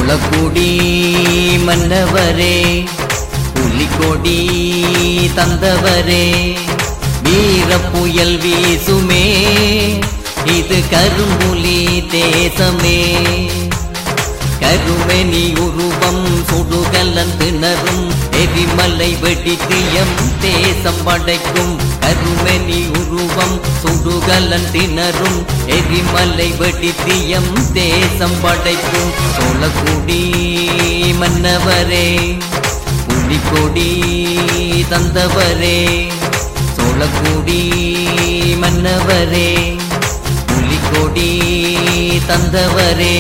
சோழக்குடி மன்னவரே புலிக்கொடி தந்தவரே வீர புயல் வீசுமே இது கரும்புலி தேசமே கருமெனி உருவம் சுடுகலன் திணறும் எரிமலை வெடித்து எம் தேசம் படைக்கும் கருமெனி உருவம் சுடுகலன் திணறும் எரிமலை வெடித்து எம் தேசம் படைக்கும் சோழக்குடி மன்னவரே புலிக்கொடி தந்தவரே சோழக்குடி மன்னவரே புலிக்கொடி தந்தவரே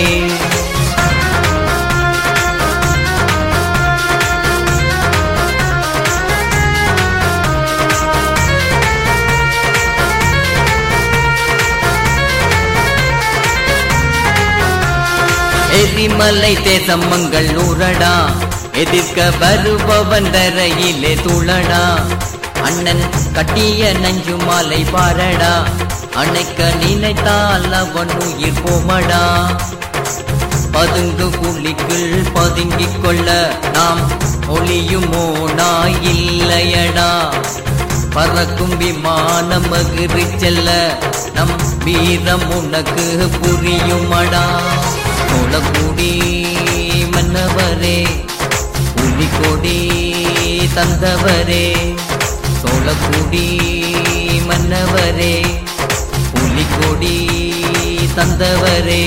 எரிமலை தேசம் மங்கள் நூறடா எதிர்க்க வருபவன் தரையிலே துளடா அண்ணன் கட்டிய நஞ்சு மாலை பாரடா அணைக்க நினைத்தால் அவன் உயிர் போமடா பதுங்கு குழிக்குள் பதுங்கிக் கொள்ள நாம் ஒளியுமோ இல்லையடா பறக்கும் விமானம் மகிழ் செல்ல நம் வீரம் உனக்கு புரியுமடா சோழக்குடி மன்னவரே புலிக்கொடி தந்தவரே சோழக்குடி மன்னவரே புலிக்கொடி தந்தவரே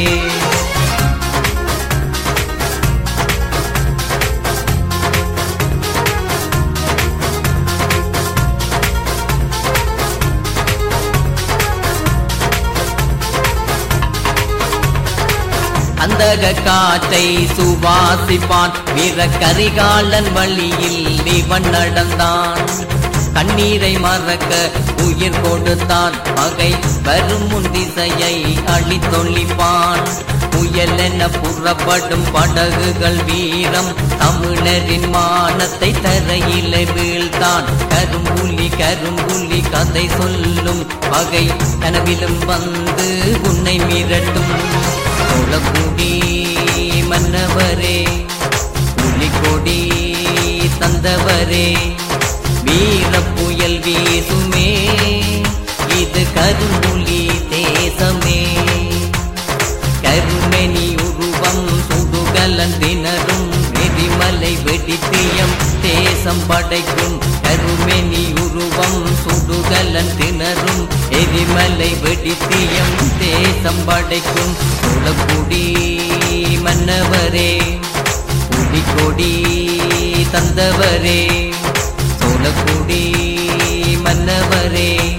அந்தக காற்றை சுவாசிப்பான் வீர கரிகாலன் வழியில் இவன் நடந்தான் கண்ணீரை மறக்க உயிர் கொடுத்தான் பகை வரும் முன் திசையை அழித்தொழிப்பான் புயல் என புறப்படும் படகுகள் வீரம் தமிழரின் மானத்தை தரையிலே வீழ்த்தான் கரும்புலி கரும்புலி கதை சொல்லும் பகை கனவிலும் வந்து உன்னை மிரட்டும் சோழக்குடி மன்னவரே புலிக்கொடி தந்தவரே வீர புயல் வீசுமே இது கரும்புலி தேசமே கருமெனி உருவம் சுடுகலன் திணறும் எரிமலை வெடித்தியம் தேசம் படைக்கும் கருமெனி உருவம் சுடுகலன் திணறும் எரிமலை வெடித்தியம் தேசம் படைக்கும் சோழக்குடி மன்னவரே புலிக்கொடி தந்தவரே சோழக்குடி மன்னவரே